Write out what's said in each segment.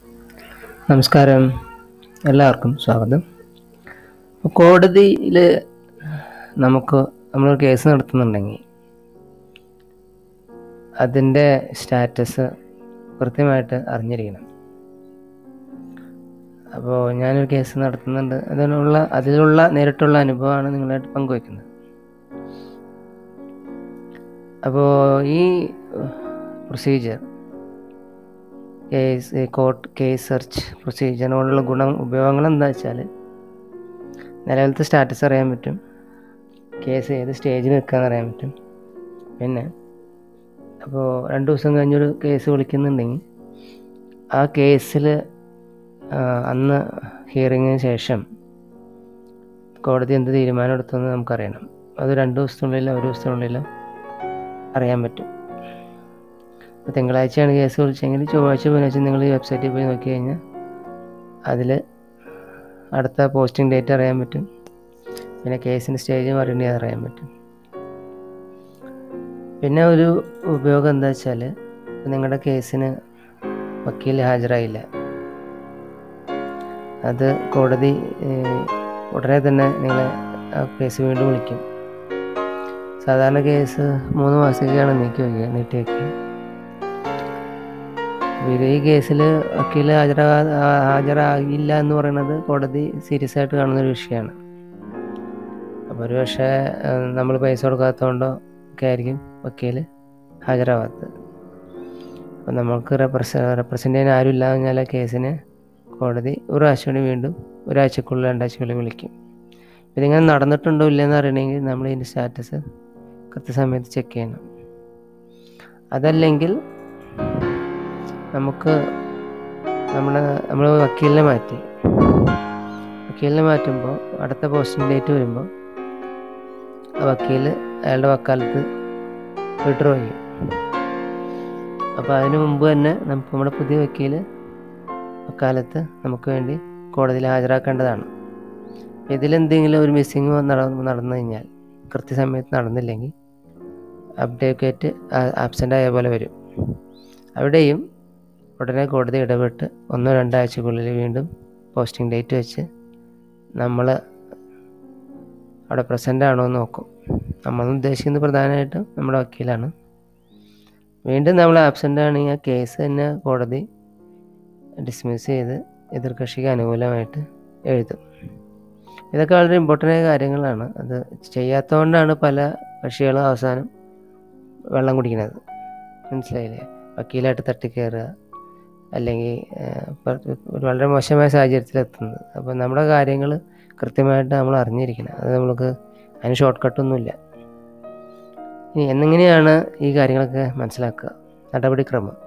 നമസ്കാരം എല്ലാവർക്കും സ്വാഗതം കോടതിയിൽ നമുക്ക് നമ്മളൊരു കേസ് നടത്തുന്നുണ്ടെങ്കിൽ അതിൻ്റെ സ്റ്റാറ്റസ് കൃത്യമായിട്ട് അറിഞ്ഞിരിക്കണം അപ്പോൾ ഞാനൊരു കേസ് നടത്തുന്നുണ്ട് അതിനുള്ള അതിലുള്ള നേരിട്ടുള്ള അനുഭവമാണ് നിങ്ങളായിട്ട് പങ്കുവയ്ക്കുന്നത് അപ്പോൾ ഈ procedure case court case search പ്രൊസീജിയറിനോടുള്ള ഗുണം ഉപയോഗങ്ങൾ എന്താ വെച്ചാൽ നിലവിലത്തെ സ്റ്റാറ്റസ് അറിയാൻ പറ്റും കേസ് ഏത് സ്റ്റേജിൽ നിൽക്കാന്ന് അറിയാൻ പറ്റും പിന്നെ അപ്പോൾ രണ്ട് ദിവസം കഴിഞ്ഞൊരു കേസ് വിളിക്കുന്നുണ്ടെങ്കിൽ ആ കേസിൽ അന്ന് ഹിയറിങ്ങിന് ശേഷം കോടതി എന്ത് തീരുമാനം എടുത്തെന്ന് നമുക്കറിയണം അത് രണ്ട് ദിവസത്തിനുള്ളിലോ ഒരു ദിവസത്തിനുള്ളിലോ അറിയാൻ പറ്റും ഇപ്പോൾ തിങ്കളാഴ്ചയാണ് കേസ് വിളിച്ചെങ്കിൽ ചൊവ്വാഴ്ച ബുധനാഴ്ച നിങ്ങൾ ഈ വെബ്സൈറ്റിൽ പോയി നോക്കി കഴിഞ്ഞാൽ അതിൽ അടുത്ത പോസ്റ്റിംഗ് ഡേറ്റ് അറിയാൻ പറ്റും പിന്നെ കേസിൻ്റെ സ്റ്റേജ് മറിയേണ്ടി അറിയാൻ പറ്റും പിന്നെ ഒരു ഉപയോഗം എന്താ വെച്ചാൽ നിങ്ങളുടെ കേസിന് വക്കീൽ ഹാജരായില്ല അത് കോടതി ഉടനെ തന്നെ നിങ്ങളെ ആ കേസ് വീണ്ടും വിളിക്കും സാധാരണ കേസ് മൂന്ന് മാസത്തേക്കാണ് നീക്കി വയ്ക്കുക നീട്ടി വയ്ക്കുക ഇത് ഈ കേസിൽ വക്കീൽ ഹാജരാകാ ഹാജരാകില്ല എന്ന് പറയുന്നത് കോടതി സീരിയസ് ആയിട്ട് കാണുന്ന ഒരു വിഷയമാണ് അപ്പോൾ ഒരു പക്ഷേ നമ്മൾ പൈസ കൊടുക്കാത്തതുകൊണ്ടോ ഒക്കെ ആയിരിക്കും വക്കീൽ ഹാജരാകാത്തത് അപ്പോൾ നമുക്ക് റെപ്രസ റെപ്രസെൻ്റ് ചെയ്യാൻ ആരും ഇല്ല കഴിഞ്ഞാൽ ആ കേസിന് കോടതി ഒരാഴ്ച കൂടി വീണ്ടും ഒരാഴ്ചക്കുള്ളിൽ രണ്ടാഴ്ചക്കുള്ളിൽ വിളിക്കും ഇതിങ്ങനെ നടന്നിട്ടുണ്ടോ ഇല്ലയെന്ന് അറിയണമെങ്കിൽ നമ്മൾ ഇതിൻ്റെ സ്റ്റാറ്റസ് കൃത്യസമയത്ത് ചെക്ക് ചെയ്യണം അതല്ലെങ്കിൽ നമുക്ക് നമ്മുടെ നമ്മൾ വക്കീലിനെ മാറ്റി വക്കീലിനെ മാറ്റുമ്പോൾ അടുത്ത പോസ്റ്റിംഗ് ഡേറ്റ് വരുമ്പോൾ ആ വക്കീൽ അയാളുടെ വക്കാലത്ത് വിഡ്രോ ചെയ്യും അപ്പോൾ അതിന് മുമ്പ് തന്നെ നമുക്ക് നമ്മുടെ പുതിയ വക്കീൽ വക്കാലത്ത് നമുക്ക് വേണ്ടി കോടതിയിൽ ഹാജരാക്കേണ്ടതാണ് ഇതിലെന്തെങ്കിലും ഒരു മിസ്സിങ് നടന്നു നടന്നു കഴിഞ്ഞാൽ കൃത്യസമയത്ത് നടന്നില്ലെങ്കിൽ അപ്ഡേറ്റ് ആബ്സെൻ്റ് ആയ പോലെ വരും അവിടെയും ഉടനെ കോടതി ഇടപെട്ട് ഒന്നോ രണ്ടാഴ്ചക്കുള്ളിൽ വീണ്ടും പോസ്റ്റിംഗ് ഡേറ്റ് വെച്ച് നമ്മൾ അവിടെ പ്രസൻ്റ് ആണോ എന്ന് നോക്കും നമ്മൾ ഉദ്ദേശിക്കുന്നത് പ്രധാനമായിട്ടും നമ്മുടെ വക്കീലാണ് വീണ്ടും നമ്മൾ ആബ്സെൻ്റ് ആണെങ്കിൽ ആ കേസ് തന്നെ കോടതി ഡിസ്മിസ് ചെയ്ത് എതിർകക്ഷിക്ക് അനുകൂലമായിട്ട് എഴുതും ഇതൊക്കെ വളരെ ഇമ്പോർട്ടൻ്റ് ആയ കാര്യങ്ങളാണ് അത് ചെയ്യാത്തതുകൊണ്ടാണ് പല കക്ഷികളും അവസാനം വെള്ളം കുടിക്കുന്നത് മനസ്സിലായില്ലേ വക്കീലായിട്ട് തട്ടിക്കയറുക അല്ലെങ്കിൽ വളരെ മോശമായ സാഹചര്യത്തിലെത്തുന്നത് അപ്പോൾ നമ്മുടെ കാര്യങ്ങൾ കൃത്യമായിട്ട് നമ്മൾ അറിഞ്ഞിരിക്കണം അത് നമുക്ക് അതിന് ഷോർട്ട് കട്ടൊന്നുമില്ല ഇനി എന്നെങ്ങനെയാണ് ഈ കാര്യങ്ങളൊക്കെ മനസ്സിലാക്കുക നടപടിക്രമം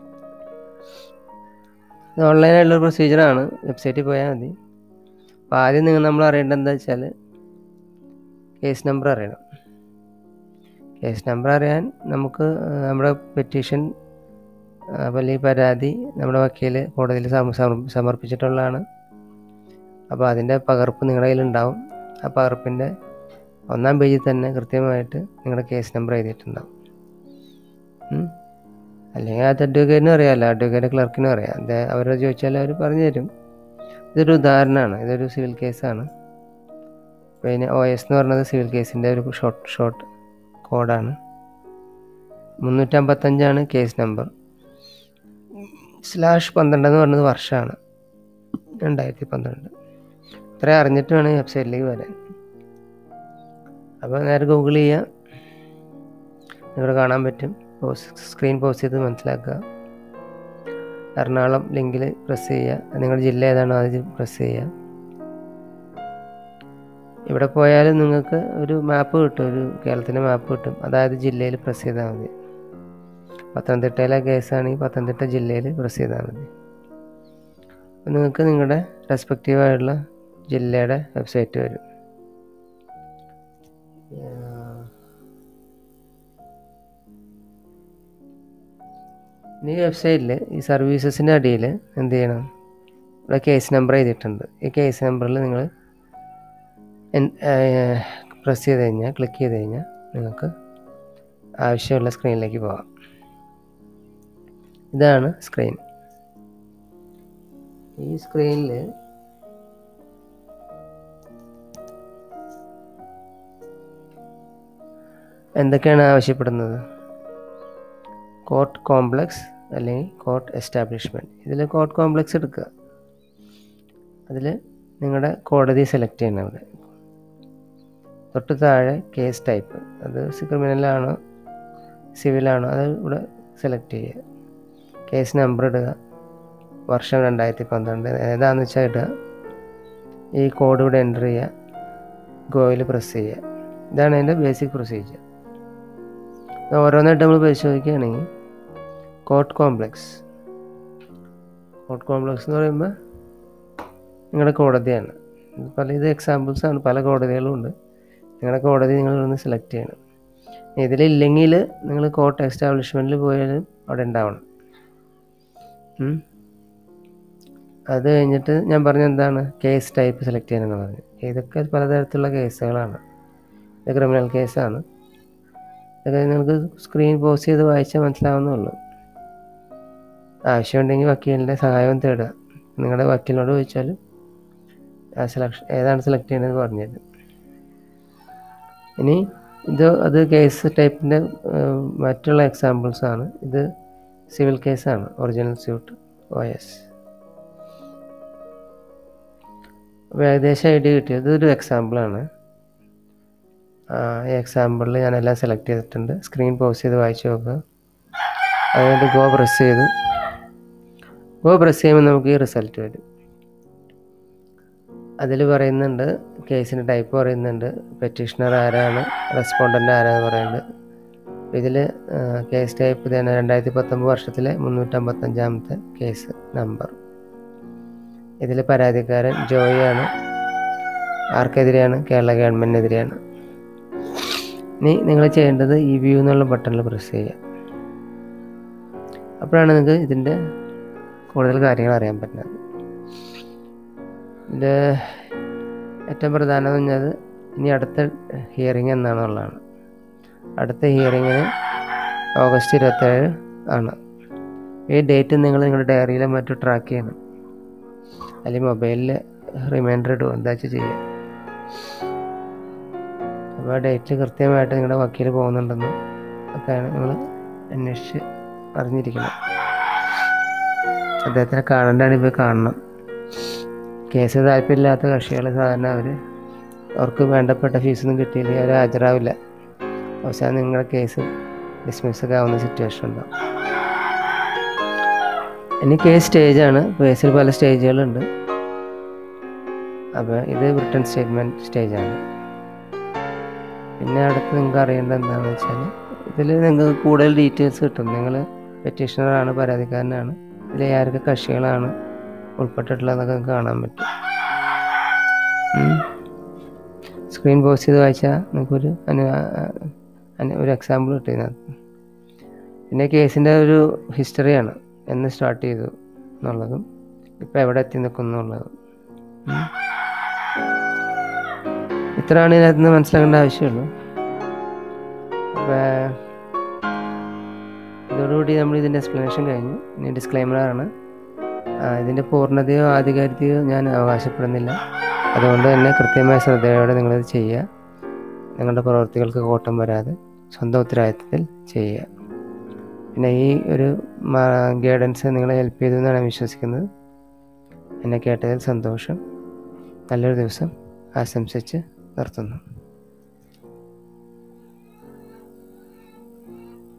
ഇത് ഓൺലൈനായിട്ടുള്ള പ്രൊസീജിയറാണ് വെബ്സൈറ്റിൽ പോയാൽ മതി അപ്പോൾ ആദ്യം നിങ്ങൾ നമ്മൾ അറിയേണ്ടത് എന്താ വെച്ചാൽ കേസ് നമ്പർ അറിയണം കേസ് നമ്പർ അറിയാൻ നമുക്ക് നമ്മുടെ പെറ്റീഷൻ അല്ലെങ്കിൽ പരാതി നമ്മുടെ വക്കീൽ കോടതിയിൽ സമർപ്പിച്ചിട്ടുള്ളതാണ് അപ്പോൾ അതിൻ്റെ പകർപ്പ് നിങ്ങളുടെ കയ്യിലുണ്ടാവും ആ പകർപ്പിൻ്റെ ഒന്നാം പേജിൽ തന്നെ കൃത്യമായിട്ട് നിങ്ങളുടെ കേസ് നമ്പർ എഴുതിയിട്ടുണ്ടാവും അല്ലെങ്കിൽ അത് അഡ്വക്കേറ്റിനും അറിയാമല്ലോ അഡ്വക്കേറ്റ് ക്ലർക്കിനും അറിയാം അത് അവരോട് ചോദിച്ചാൽ അവർ പറഞ്ഞു തരും ഇതൊരു ഉദാഹരണമാണ് ഇതൊരു സിവിൽ കേസാണ് പിന്നെ ഒ എസ് എന്ന് പറയുന്നത് സിവിൽ കേസിൻ്റെ ഒരു ഷോർട്ട് ഷോർട്ട് കോഡാണ് മുന്നൂറ്റമ്പത്തഞ്ചാണ് കേസ് നമ്പർ സ്ലാഷ് പന്ത്രണ്ട് എന്ന് പറയുന്നത് വർഷമാണ് രണ്ടായിരത്തി പന്ത്രണ്ട് ഇത്രയും അറിഞ്ഞിട്ട് വേണം ഈ വെബ്സൈറ്റിലേക്ക് വരാൻ അപ്പോൾ നേരെ ഗൂഗിൾ ചെയ്യുക ഇവിടെ കാണാൻ പറ്റും പോസ്റ്റ് സ്ക്രീൻ പോസ്റ്റ് ചെയ്ത് മനസ്സിലാക്കുക എറണാകുളം ലിങ്കിൽ പ്രസ് ചെയ്യുക നിങ്ങളുടെ ജില്ല ഏതാണോ അത് പ്രസ് ചെയ്യുക ഇവിടെ പോയാൽ നിങ്ങൾക്ക് ഒരു മാപ്പ് കിട്ടും ഒരു കേരളത്തിൻ്റെ മാപ്പ് കിട്ടും അതായത് ജില്ലയിൽ പ്രസ് ചെയ്താൽ മതി പത്തനംതിട്ടയിലെ കേസാണെങ്കിൽ പത്തനംതിട്ട ജില്ലയിൽ പ്രസ് ചെയ്താൽ മതി അപ്പോൾ നിങ്ങൾക്ക് നിങ്ങളുടെ റെസ്പെക്റ്റീവായിട്ടുള്ള ജില്ലയുടെ വെബ്സൈറ്റ് വരും ഈ വെബ്സൈറ്റിൽ ഈ സർവീസസിൻ്റെ അടിയിൽ എന്ത് ചെയ്യണം ഇവിടെ കേസ് നമ്പർ എഴുതിയിട്ടുണ്ട് ഈ കേസ് നമ്പറിൽ നിങ്ങൾ പ്രസ് ചെയ്ത് കഴിഞ്ഞാൽ ക്ലിക്ക് ചെയ്ത് കഴിഞ്ഞാൽ നിങ്ങൾക്ക് ആവശ്യമുള്ള സ്ക്രീനിലേക്ക് പോകാം ഇതാണ് സ്ക്രീൻ ഈ സ്ക്രീനിൽ എന്തൊക്കെയാണ് ആവശ്യപ്പെടുന്നത് കോർട്ട് കോംപ്ലക്സ് അല്ലെങ്കിൽ കോർട്ട് എസ്റ്റാബ്ലിഷ്മെൻറ്റ് ഇതിൽ കോർട്ട് കോംപ്ലക്സ് എടുക്കുക അതിൽ നിങ്ങളുടെ കോടതി സെലക്ട് ചെയ്യണം അവിടെ തൊട്ട് താഴെ കേസ് ടൈപ്പ് അത് ക്രിമിനലാണോ സിവിലാണോ അത് ഇവിടെ സെലക്ട് ചെയ്യുക കേസ് നമ്പർ ഇടുക വർഷം രണ്ടായിരത്തി പന്ത്രണ്ട് ഏതാണെന്ന് വെച്ചാൽ ഇടുക ഈ കോഡ് ഇവിടെ എൻ്റർ ചെയ്യുക ഗോയിൽ പ്രസ് ചെയ്യുക ഇതാണ് അതിൻ്റെ ബേസിക് പ്രൊസീജിയർ ഓരോന്നായിട്ട് നമ്മൾ പരിശോധിക്കുകയാണെങ്കിൽ കോർട്ട് കോംപ്ലക്സ് കോർട്ട് കോംപ്ലക്സ് എന്ന് പറയുമ്പോൾ നിങ്ങളുടെ കോടതിയാണ് ഇത് പല ഇത് എക്സാമ്പിൾസ് ആണ് പല കോടതികളും ഉണ്ട് നിങ്ങളുടെ കോടതി നിങ്ങൾ ഇവിടുന്ന് സെലക്ട് ചെയ്യണം ഇതിലില്ലെങ്കിൽ നിങ്ങൾ കോർട്ട് എസ്റ്റാബ്ലിഷ്മെൻറ്റിൽ പോയാലും അവിടെ ഉണ്ടാവണം ഉം. അത് കഴിഞ്ഞിട്ട് ഞാൻ പറഞ്ഞ എന്താണ് കേസ് ടൈപ്പ് സെലക്ട് ചെയ്യാനെന്ന് പറഞ്ഞു ഇതൊക്കെ പലതരത്തിലുള്ള കേസുകളാണ് ഇത് ക്രിമിനൽ കേസാണ് ഇതൊക്കെ നിങ്ങൾക്ക് സ്ക്രീൻ പോസ് ചെയ്ത് വായിച്ചാൽ മനസ്സിലാവുന്നുള്ളൂ ആവശ്യമുണ്ടെങ്കിൽ വക്കീലിൻ്റെ സഹായം തേടുക നിങ്ങളുടെ വക്കീലിനോട് ചോദിച്ചാൽ ആ സെലക്ഷൻ ഏതാണ് സെലക്ട് ചെയ്യണമെന്ന് പറഞ്ഞുതരും ഇനി ഇത് അത് കേസ് ടൈപ്പിൻ്റെ മറ്റുള്ള എക്സാമ്പിൾസ് ആണ് ഇത് സിവിൽ കേസാണ് ഒറിജിനൽ സ്യൂട്ട് ഒ എസ് അപ്പോൾ ഏകദേശം ഐഡിയ കിട്ടിയത് ഇതൊരു എക്സാമ്പിളാണ് ഈ എക്സാമ്പിളിൽ ഞാനെല്ലാം സെലക്ട് ചെയ്തിട്ടുണ്ട് സ്ക്രീൻ പോസ് ചെയ്ത് വായിച്ച് നോക്കുക അതുകൊണ്ട് ഗോ പ്രസ് ചെയ്തു ഗോ പ്രസ് ചെയ്യുമ്പോൾ നമുക്ക് ഈ റിസൾട്ട് വരും അതിൽ പറയുന്നുണ്ട് കേസിൻ്റെ ടൈപ്പ് പറയുന്നുണ്ട് പെറ്റീഷണർ ആരാണ് റെസ്പോണ്ടൻ്റ് ആരാന്ന് പറയുന്നുണ്ട് ഇതിൽ കേസ് ടൈപ്പ് തന്നെ രണ്ടായിരത്തി പത്തൊമ്പത് വർഷത്തിലെ മുന്നൂറ്റമ്പത്തഞ്ചാമത്തെ കേസ് നമ്പർ ഇതിൽ പരാതിക്കാരൻ ജോയിയാണ് ആർക്കെതിരെയാണ് കേരള ഗവൺമെൻറ്റിനെതിരെയാണ് ഇനി നിങ്ങൾ ചെയ്യേണ്ടത് ഈ വ്യൂ എന്നുള്ള ബട്ടണിൽ പ്രസ് ചെയ്യുക അപ്പോഴാണ് നിങ്ങൾക്ക് ഇതിൻ്റെ കൂടുതൽ കാര്യങ്ങൾ അറിയാൻ പറ്റുന്നത് ഇതിൽ ഏറ്റവും പ്രധാനം എന്ന് പറഞ്ഞാൽ ഇനി അടുത്ത ഹിയറിംഗ് എന്നാണെന്നുള്ളതാണ് അടുത്ത ഹിയറിങ്ങിന് ഓഗസ്റ്റ് ഇരുപത്തേഴ് ആണ് ഈ ഡേറ്റ് നിങ്ങൾ നിങ്ങളുടെ ഡയറിയിലെ മറ്റും ട്രാക്ക് ചെയ്യണം അല്ലെങ്കിൽ മൊബൈലിൽ റിമൈൻഡർ ഇടുക എന്താ വെച്ചാൽ ചെയ്യുക അപ്പോൾ ആ ഡേറ്റിൽ കൃത്യമായിട്ട് നിങ്ങളുടെ വക്കീൽ പോകുന്നുണ്ടെന്ന് ഒക്കെയാണ് നിങ്ങൾ അന്വേഷിച്ച് അറിഞ്ഞിരിക്കണം അദ്ദേഹത്തിനെ കാണണ്ടാണ് ഇപ്പോൾ കാണണം കേസ് താല്പര്യമില്ലാത്ത കക്ഷികൾ സാധാരണ അവർ അവർക്ക് വേണ്ടപ്പെട്ട ഫീസൊന്നും കിട്ടിയില്ലെങ്കിൽ അവർ ഹാജരാവില്ല അവസാനം നിങ്ങളുടെ കേസ് ഡിസ്മിസ് ഒക്കെ ആവുന്ന സിറ്റുവേഷൻ ഉണ്ടാവും ഇനി കേസ് സ്റ്റേജാണ് കേസിൽ പല സ്റ്റേജുകളുണ്ട് അപ്പോൾ ഇത് റിട്ടേൺ സ്റ്റേറ്റ്മെൻറ്റ് സ്റ്റേജാണ് പിന്നെ അടുത്ത് നിങ്ങൾക്ക് അറിയേണ്ടത് എന്താണെന്ന് വെച്ചാൽ ഇതിൽ നിങ്ങൾക്ക് കൂടുതൽ ഡീറ്റെയിൽസ് കിട്ടും നിങ്ങൾ പെറ്റീഷണറാണ് പരാതിക്കാരനാണ് ഇതിൽ ആരൊക്കെ കക്ഷികളാണ് ഉൾപ്പെട്ടിട്ടുള്ളതൊക്കെ നിങ്ങൾക്ക് കാണാൻ പറ്റും സ്ക്രീൻ പോസ് ചെയ്ത് വായിച്ചാൽ നിങ്ങൾക്കൊരു അനു അനു- ഒരു എക്സാമ്പിൾ കിട്ടും ഇതിനകത്ത് പിന്നെ കേസിൻ്റെ ഒരു ഹിസ്റ്ററിയാണ് എന്ന് സ്റ്റാർട്ട് ചെയ്തു എന്നുള്ളതും ഇപ്പോൾ എവിടെ എത്തി നിൽക്കുന്നു എന്നുള്ളതും ഉം. ഇത്രയാണ് ഇതിനകത്ത് നിന്ന് മനസ്സിലാക്കേണ്ട ആവശ്യമുള്ളൂ അപ്പോൾ ഇതോടുകൂടി നമ്മൾ ഇതിൻ്റെ എക്സ്പ്ലനേഷൻ കഴിഞ്ഞു ഇനി ഡിസ്ക്ലൈമറാണ് ഇതിൻ്റെ പൂർണ്ണതയോ ആധികാരികതയോ ഞാൻ അവകാശപ്പെടുന്നില്ല അതുകൊണ്ട് തന്നെ കൃത്യമായ ശ്രദ്ധയോടെ നിങ്ങളിത് ചെയ്യുക നിങ്ങളുടെ പ്രവർത്തികൾക്ക് കോട്ടം വരാതെ സ്വന്തം ഉത്തരവാദിത്തത്തിൽ ചെയ്യുക പിന്നെ ഈ ഒരു ഗൈഡൻസ് നിങ്ങളെ ഹെൽപ്പ് ചെയ്തു എന്നാണ് ഞാൻ വിശ്വസിക്കുന്നത് എന്നെ കേട്ടതിൽ സന്തോഷം നല്ലൊരു ദിവസം ആശംസിച്ച് നിർത്തുന്നു